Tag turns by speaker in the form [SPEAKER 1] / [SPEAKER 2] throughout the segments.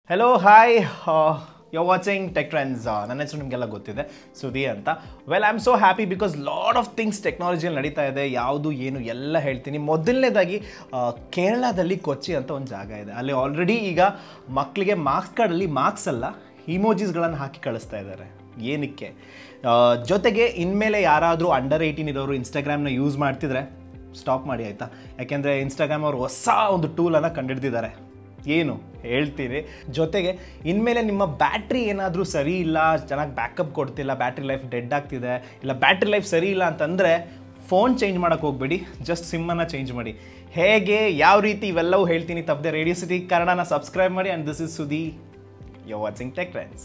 [SPEAKER 1] hello hi you're watching tech trends ನನ್ನ ಹೆಸರು ನಿಮಗೆಲ್ಲ ಗೊತ್ತಿದೆ ಸುದಿ ಅಂತ well I am so happy because lot of things ಟೆಕ್ನಾಲಜಿಯಲ್ಲಿ ನಡೀತಾ ಇದೆ ಯಾವುದು ಏನು ಎಲ್ಲ ಹೇಳ್ತೀನಿ ಮೊದಲನೇದಾಗಿ ಆ, ಕೇರಳದಲ್ಲಿ ಕೊಚ್ಚಿ ಅಂತ ಒಂದು ಜಾಗ ಇದೆ ಅಲ್ಲಿ ಆಲ್ರೆಡಿ ಈಗ ಮಕ್ಕಳಿಗೆ ಮಾರ್ಕ್ಸ್ ಕಾರ್ಡಲ್ಲಿ ಮಾರ್ಕ್ಸ್ ಅಲ್ಲ ಇಮೋಜಿಸ್ಗಳನ್ನು ಹಾಕಿ ಕಳಿಸ್ತಾ ಇದ್ದಾರೆ ಏನಕ್ಕೆ ಆ, ಜೊತೆಗೆ ಇನ್ಮೇಲೆ ಯಾರಾದರೂ ಅಂಡರ್ ಏಯ್ಟೀನ್ ಇರೋರು ಇನ್ಸ್ಟಾಗ್ರಾಮ್ನ ಯೂಸ್ ಮಾಡ್ತಿದ್ರೆ ಸ್ಟಾಪ್ ಮಾಡಿ ಆಯಿತಾ ಯಾಕೆಂದರೆ ಇನ್ಸ್ಟಾಗ್ರಾಮ್ ಅವರು ಹೊಸ ಒಂದು ಟೂಲನ್ನು ಕಂಡುಹಿಡ್ದಿದ್ದಾರೆ ಏನು ಹೇಳ್ತೀರಿ ಜೊತೆಗೆ ಇನ್ಮೇಲೆ ನಿಮ್ಮ ಬ್ಯಾಟ್ರಿ ಏನಾದರೂ ಸರಿ ಇಲ್ಲ ಚೆನ್ನಾಗಿ ಬ್ಯಾಕಪ್ ಕೊಡ್ತಿಲ್ಲ ಬ್ಯಾಟ್ರಿ ಲೈಫ್ ಡೆಡ್ ಆಗ್ತಿದೆ ಇಲ್ಲ ಬ್ಯಾಟ್ರಿ ಲೈಫ್ ಸರಿ ಇಲ್ಲ ಅಂತಂದರೆ ಫೋನ್ ಚೇಂಜ್ ಮಾಡೋಕ್ಕೆ ಹೋಗ್ಬೇಡಿ ಜಸ್ಟ್ ಸಿಮ್ಮನ್ನು ಚೇಂಜ್ ಮಾಡಿ ಹೇಗೆ ಯಾವ ರೀತಿ ಇವೆಲ್ಲವೂ ಹೇಳ್ತೀನಿ ತಪ್ಪದೆ ರೇಡಿಯೋ ಸಿಟಿ ಕನ್ನಡನ ಸಬ್ಸ್ಕ್ರೈಬ್ ಮಾಡಿ and this is Sudhi you're watching tech trends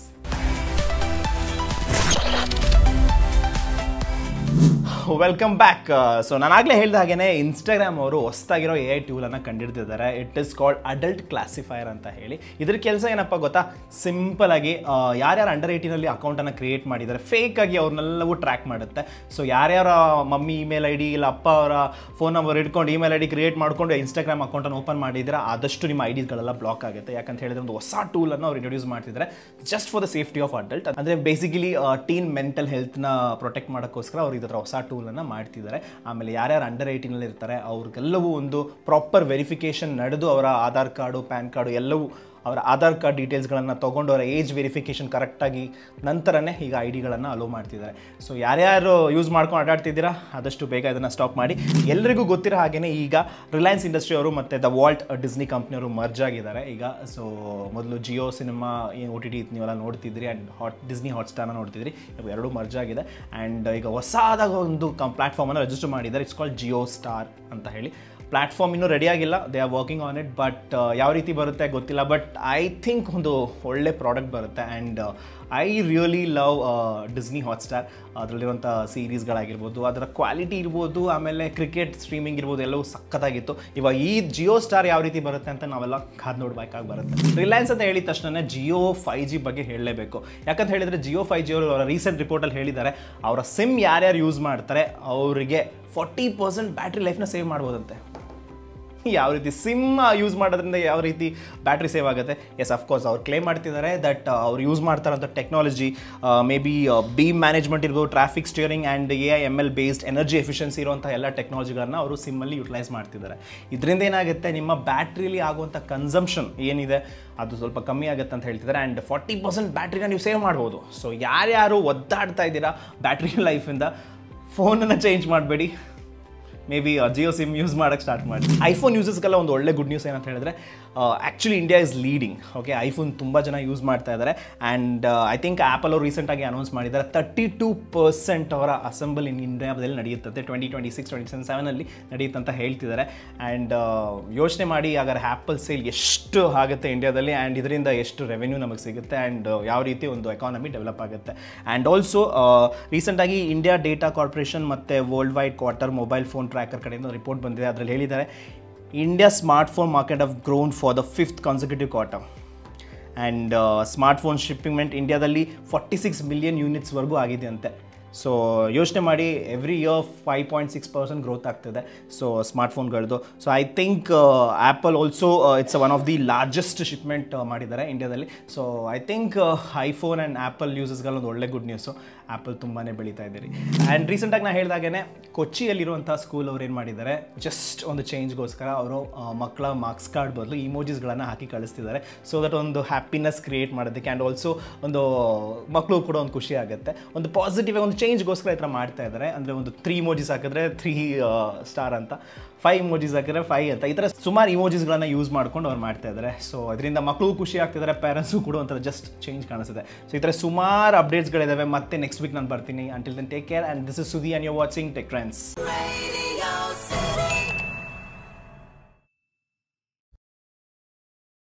[SPEAKER 1] welcome back so ನಾನಾಗಲೇ ಹೇಳಿದ ಹಾಗೇನೆ ಇನ್ಸ್ಟಾಗ್ರಾಮ್ ಅವರು ಹೊಸ್ದಾಗಿರೋ ಎ ಐ ಟೂಲನ್ನು ಕಂಡಿಡ್ತಿದ್ದಾರೆ it is called adult classifier ಅಂತ ಹೇಳಿ ಇದ್ರ ಕೆಲಸ ಏನಪ್ಪ ಗೊತ್ತಾ ಸಿಂಪಲ್ ಆಗಿ ಆ, ಯಾರ್ಯಾರು ಅಂಡರ್ ಏಯ್ಟೀನಲ್ಲಿ ಅಕೌಂಟನ್ನು ಕ್ರಿಯೇಟ್ ಮಾಡಿದ್ದಾರೆ ಫೇಕ್ ಆಗಿ ಅವ್ರನ್ನೆಲ್ಲವೂ ಟ್ರ್ಯಾಕ್ ಮಾಡುತ್ತೆ ಸೊ ಯಾರ್ಯಾರ ಮಮ್ಮಿ ಇಮೇಲ್ ಐ ಡಿ ಇಲ್ಲ ಅಪ್ಪ ಅವರ ಫೋನ್ ನಂಬರ್ ಇಟ್ಕೊಂಡು ಇಮೇಲ್ ಐ ಡಿ ಕ್ರಿಯೇಟ್ ಮಾಡ್ಕೊಂಡು ಇನ್ಸ್ಟಾಗ್ರಾಮ್ ಅಕೌಂಟನ್ನು ಓಪನ್ ಮಾಡಿದ್ರೆ ಆದಷ್ಟು ನಿಮ್ಮ ಐ ಡಿಗಳೆಲ್ಲ ಬ್ಲಾಕ್ ಆಗುತ್ತೆ ಯಾಕಂತ ಹೇಳಿದ್ರೆ ಒಂದು ಹೊಸ ಟೂಲನ್ನು ಅವ್ರು ಇಂಟ್ರೊಡ್ಯೂಸ್ ಮಾಡ್ತಿದ್ದಾರೆ just for the safety of adult ಅಂದರೆ ಬೇಸಿಕಲಿ ಟೀನ್ ಮೆಂಟಲ್ ಹೆಲ್ತ್ನ ಪ್ರೊಟೆಕ್ಟ್ ಮಾಡೋಕ್ಕೋಸ್ಕರ ಅವ್ರು ಇದರ ಹೊಸ ಟೂಲನ್ನು ಮಾಡ್ತಿದ್ದಾರೆ ಆಮೇಲೆ ಯಾರ್ಯಾರು ಅಂಡರ್ ಏಯ್ಟೀನಲ್ಲಿ ಇರ್ತಾರೆ ಅವ್ರಿಗೆಲ್ಲವೂ ಒಂದು ಪ್ರಾಪರ್ ವೆರಿಫಿಕೇಷನ್ ನಡೆದು ಅವರ ಆಧಾರ್ ಕಾರ್ಡು ಪ್ಯಾನ್ ಕಾರ್ಡು ಎಲ್ಲವೂ ಅವರ ಆಧಾರ್ ಕಾರ್ಡ್ ಡೀಟೇಲ್ಸ್ಗಳನ್ನು ತೊಗೊಂಡು ಅವರ ಏಜ್ ವೆರಿಫಿಕೇಷನ್ ಕರೆಕ್ಟಾಗಿ ನಂತರನೇ ಈಗ ಐ ಡಿಗಳನ್ನು ಅಲೋ ಮಾಡ್ತಿದ್ದಾರೆ ಸೊ ಯಾರ್ಯಾರು ಯೂಸ್ ಮಾಡ್ಕೊಂಡು ಅಡ್ಡಾಡ್ತಿದ್ದೀರಾ ಆದಷ್ಟು ಬೇಗ ಇದನ್ನು ಸ್ಟಾಪ್ ಮಾಡಿ ಎಲ್ರಿಗೂ ಗೊತ್ತಿರೋ ಹಾಗೆಯೇ ಈಗ ರಿಲಯನ್ಸ್ ಇಂಡಸ್ಟ್ರಿ ಅವರು ಮತ್ತು ದ ವಾಲ್ಟ್ ಡಿಸ್ನಿ ಕಂಪ್ನಿಯವರು ಮರ್ಜ್ ಆಗಿದ್ದಾರೆ ಈಗ ಸೊ ಮೊದಲು ಜಿಯೋ ಸಿನಿಮಾ ಏನು ಓ ಟಿ ಟಿ ನೀವೆಲ್ಲ ನೋಡ್ತಿದ್ರಿ ಆ್ಯಂಡ್ ಹಾಟ್ ಡಿಸ್ನಿ ಹಾಟ್ಸ್ಟಾರ್ನ ನೋಡ್ತಿದ್ರಿ ಇವು ಎರಡೂ ಮರ್ಜ್ ಆಗಿದೆ ಆ್ಯಂಡ್ ಈಗ ಹೊಸದಾದ ಒಂದು ಕಂ ಪ್ಲ್ಯಾಟ್ಫಾರ್ಮನ್ನು ರಿಜಿಸ್ಟರ್ ಮಾಡಿದ್ದಾರೆ ಇಟ್ಸ್ ಕಾಲ್ಡ್ ಜಿಯೋ ಸ್ಟಾರ್ ಅಂತ ಹೇಳಿ ಪ್ಲ್ಯಾಟ್ಫಾರ್ಮ್ ಇನ್ನೂ ರೆಡಿ ಆಗಿಲ್ಲ they are working on it but ಯಾವ ರೀತಿ ಬರುತ್ತೆ ಗೊತ್ತಿಲ್ಲ ಬಟ್ ಐ ಥಿಂಕ್ ಒಂದು ಒಳ್ಳೆ ಪ್ರಾಡಕ್ಟ್ ಬರುತ್ತೆ and I really love Disney Hotstar ಅದರಲ್ಲಿರುವಂಥ ಸೀರೀಸ್ಗಳಾಗಿರ್ಬೋದು ಅದರ ಕ್ವಾಲಿಟಿ ಇರ್ಬೋದು ಆಮೇಲೆ ಕ್ರಿಕೆಟ್ ಸ್ಟ್ರೀಮಿಂಗ್ ಇರ್ಬೋದು ಎಲ್ಲವೂ ಸಖತ್ತಾಗಿತ್ತು ಇವಾಗ ಈ ಜಿಯೋ ಸ್ಟಾರ್ ಯಾವ ರೀತಿ ಬರುತ್ತೆ ಅಂತ ನಾವೆಲ್ಲ ಕಾದು ನೋಡ್ಬೇಕಾಗಿ ಬರುತ್ತೆ ರಿಲಯನ್ಸ್ ಅಂತ ಹೇಳಿದ ತಕ್ಷಣ ಜಿಯೋ ಫೈ ಜಿ ಬಗ್ಗೆ ಹೇಳಲೇಬೇಕು ಯಾಕಂತ ಹೇಳಿದರೆ ಜಿಯೋ ಫೈ ಜಿ ಅವರು ಅವರ ರೀಸೆಂಟ್ ರಿಪೋರ್ಟಲ್ಲಿ ಹೇಳಿದ್ದಾರೆ ಅವರ ಸಿಮ್ ಯಾರ್ಯಾರು ಯೂಸ್ ಮಾಡ್ತಾರೆ ಅವರಿಗೆ ಫಾರ್ಟಿ ಪರ್ಸೆಂಟ್ ಬ್ಯಾಟ್ರಿ ಲೈಫ್ನ ಸೇವ್ ಮಾಡ್ಬೋದಂತೆ ಯಾವ ರೀತಿ ಸಿಮ್ ಯೂಸ್ ಮಾಡೋದ್ರಿಂದ ಯಾವ ರೀತಿ ಬ್ಯಾಟ್ರಿ ಸೇವ್ ಆಗುತ್ತೆ ಎಸ್ ಅಫ್ಕೋರ್ಸ್ ಅವ್ರು ಕ್ಲೇಮ್ ಮಾಡ್ತಿದ್ದಾರೆ ದಟ್ ಅವ್ರು ಯೂಸ್ ಮಾಡ್ತಾರಂಥ technology maybe beam management ಇರ್ಬೋದು traffic steering and A I M L based energy efficiency ಇರುವಂಥ ಎಲ್ಲ ಟೆಕ್ನಾಲಜಿಗಳನ್ನು ಅವರು ಸಿಮ್ಮಲ್ಲಿ ಯುಟಿಲೈಸ್ ಮಾಡ್ತಿದ್ದಾರೆ ಇದರಿಂದ ಏನಾಗುತ್ತೆ ನಿಮ್ಮ ಬ್ಯಾಟ್ರಿಲಿ ಆಗುವಂಥ ಕನ್ಸಂಪ್ಷನ್ ಏನಿದೆ ಅದು ಸ್ವಲ್ಪ ಕಮ್ಮಿ ಆಗುತ್ತೆ ಅಂತ ಹೇಳ್ತಿದ್ದಾರೆ ಆ್ಯಂಡ್ ಫಾರ್ಟಿ ಪರ್ಸೆಂಟ್ ಬ್ಯಾಟ್ರಿನ ನೀವು ಸೇವ್ ಮಾಡ್ಬೋದು ಸೊ ಯಾರ್ಯಾರು ಒದ್ದಾಡ್ತಾ ಇದ್ದೀರಾ ಬ್ಯಾಟ್ರಿ ಲೈಫಿಂದ ಫೋನನ್ನು ಚೇಂಜ್ ಮಾಡಬೇಡಿ maybe Jio SIM use ಮಾಡೋಕ್ಕೆ ಸ್ಟಾರ್ಟ್ ಮಾಡಿ ಐಫೋನ್ ಯೂಸಸ್ಗೆಲ್ಲ ಒಂದು ಒಳ್ಳೆ ಗುಡ್ ನ್ಯೂಸ್ ಏನಂತ ಹೇಳಿದ್ರೆ actually India is leading okay iPhone ತುಂಬ ಜನ ಯೂಸ್ ಮಾಡ್ತಾ ಇದ್ದಾರೆ ಆ್ಯಂಡ್ ಐ ಥಿಂಕ್ ಆ್ಯಪಲ್ ಅವರು ರೀಸೆಂಟಾಗಿ ಅನೌನ್ಸ್ ಮಾಡಿದ್ದಾರೆ ತರ್ಟಿ ಟೂ ಪರ್ಸೆಂಟ್ ಅವರ ಅಸೆಂಬಲ್ ಇನ್ ಇಂಡಿಯಾದಲ್ಲಿ ನಡೆಯುತ್ತೆ twenty twenty six twenty seven ಸೆವೆನಲ್ಲಿ ನಡೆಯುತ್ತೆ ಅಂತ ಹೇಳ್ತಿದ್ದಾರೆ ಆ್ಯಂಡ್ ಯೋಚನೆ ಮಾಡಿ ಹಾಗಾದ್ರೆ ಆ್ಯಪಲ್ ಸೇಲ್ ಎಷ್ಟು ಆಗುತ್ತೆ ಇಂಡಿಯಾದಲ್ಲಿ ಆ್ಯಂಡ್ ಇದರಿಂದ ಎಷ್ಟು ರೆವೆನ್ಯೂ ನಮಗೆ ಸಿಗುತ್ತೆ ಆ್ಯಂಡ್ ಯಾವ ರೀತಿ ಒಂದು ಎಕಾನಮಿ ಡೆವಲಪ್ ಆಗುತ್ತೆ ಆ್ಯಂಡ್ ಆಲ್ಸೋ ರೀಸೆಂಟಾಗಿ ಇಂಡಿಯಾ ಡೇಟಾ ಕಾರ್ಪೊರೇಷನ್ ಮತ್ತು world wide quarter mobile phone tracker ಕಡೆಯಿಂದ ರಿಪೋರ್ಟ್ ಬಂದಿದೆ ಅದರಲ್ಲಿ ಹೇಳಿದ್ದಾರೆ India smartphone market of grown for the fifth consecutive quarter and smartphone ಶಿಪ್ಪಿಂಗ್ಮೆಂಟ್ ಇಂಡಿಯಾದಲ್ಲಿ ಫಾರ್ಟಿ ಸಿಕ್ಸ್ ಮಿಲಿಯನ್ ಯೂನಿಟ್ಸ್ವರೆಗೂ ಆಗಿದೆ ಅಂತೆ ಸೊ ಯೋಚನೆ ಮಾಡಿ every year five point six percent growth ಆಗ್ತಿದೆ ಸೊ ಸ್ಮಾರ್ಟ್ಫೋನ್ಗಳದ್ದು so I think Apple also it's one of the largest shipment ಮಾಡಿದ್ದಾರೆ ಇಂಡಿಯಾದಲ್ಲಿ so I think iPhone and Apple ಯೂಸಸ್ಗಳು ಒಂದು ಒಳ್ಳೆ ಗುಡ್ ನ್ಯೂಸು ಆ್ಯಪಲ್ ತುಂಬಾ ಬೆಳೀತಾ ಇದ್ದೀರಿ ಆ್ಯಂಡ್ ರೀಸೆಂಟಾಗಿ ನಾನು ಹೇಳಿದಾಗೇ ಕೊಚ್ಚಿಯಲ್ಲಿರುವಂಥ ಸ್ಕೂಲ್ ಅವ್ರು ಏನು ಮಾಡಿದ್ದಾರೆ ಜಸ್ಟ್ ಒಂದು ಚೇಂಜ್ಗೋಸ್ಕರ ಅವರು ಮಕ್ಕಳ ಮಾರ್ಕ್ಸ್ ಕಾರ್ಡ್ ಬದಲು ಇಮೋಜಿಸ್ಗಳನ್ನು ಹಾಕಿ ಕಳಿಸ್ತಿದ್ದಾರೆ ಸೊ ದಟ್ ಒಂದು ಹ್ಯಾಪಿನೆಸ್ ಕ್ರಿಯೇಟ್ ಮಾಡೋದಕ್ಕೆ ಆ್ಯಂಡ್ ಆಲ್ಸೋ ಒಂದು ಮಕ್ಕಳು ಕೂಡ ಒಂದು ಖುಷಿ ಆಗುತ್ತೆ ಒಂದು ಪಾಸಿಟಿವ್ ಒಂದು ಚೇಂಜ್ಗೋಸ್ಕರ ಈ ಥರ ಮಾಡ್ತಾ ಇದ್ದಾರೆ ಅಂದರೆ ಒಂದು ತ್ರೀ ಇಮೋಜಿಸ್ ಹಾಕಿದ್ರೆ ತ್ರೀ ಸ್ಟಾರ್ ಅಂತ ಫೈವ್ ಇಮೋಜಿಸ್ ಹಾಕಿದ್ರೆ ಫೈವ್ ಅಂತ ಈ ಥರ ಸುಮಾರು ಇಮೋಜಿಸ್ಗಳನ್ನು ಯೂಸ್ ಮಾಡ್ಕೊಂಡು ಅವ್ರು ಮಾಡ್ತಾ ಇದ್ದಾರೆ ಸೊ ಇದರಿಂದ ಮಕ್ಕಳು ಖುಷಿ ಆಗ್ತಿದ್ದಾರೆ ಪೇರೆಂಟ್ಸು ಕೂಡ ಒಂಥರ ಜಸ್ಟ್ ಚೇಂಜ್ ಕಾಣಿಸುತ್ತೆ ಸೊ ಈ ಥರ ಸುಮಾರು ಅಪ್ಡೇಟ್ಸ್ಗಳಿದ್ದಾವೆ ಮತ್ತೆ ನೆಕ್ಸ್ಟ್ ವೀಕ್ ನಾನು ಬರ್ತೀನಿ until then take care and this is Sudhi and you watching tech trends
[SPEAKER 2] Radio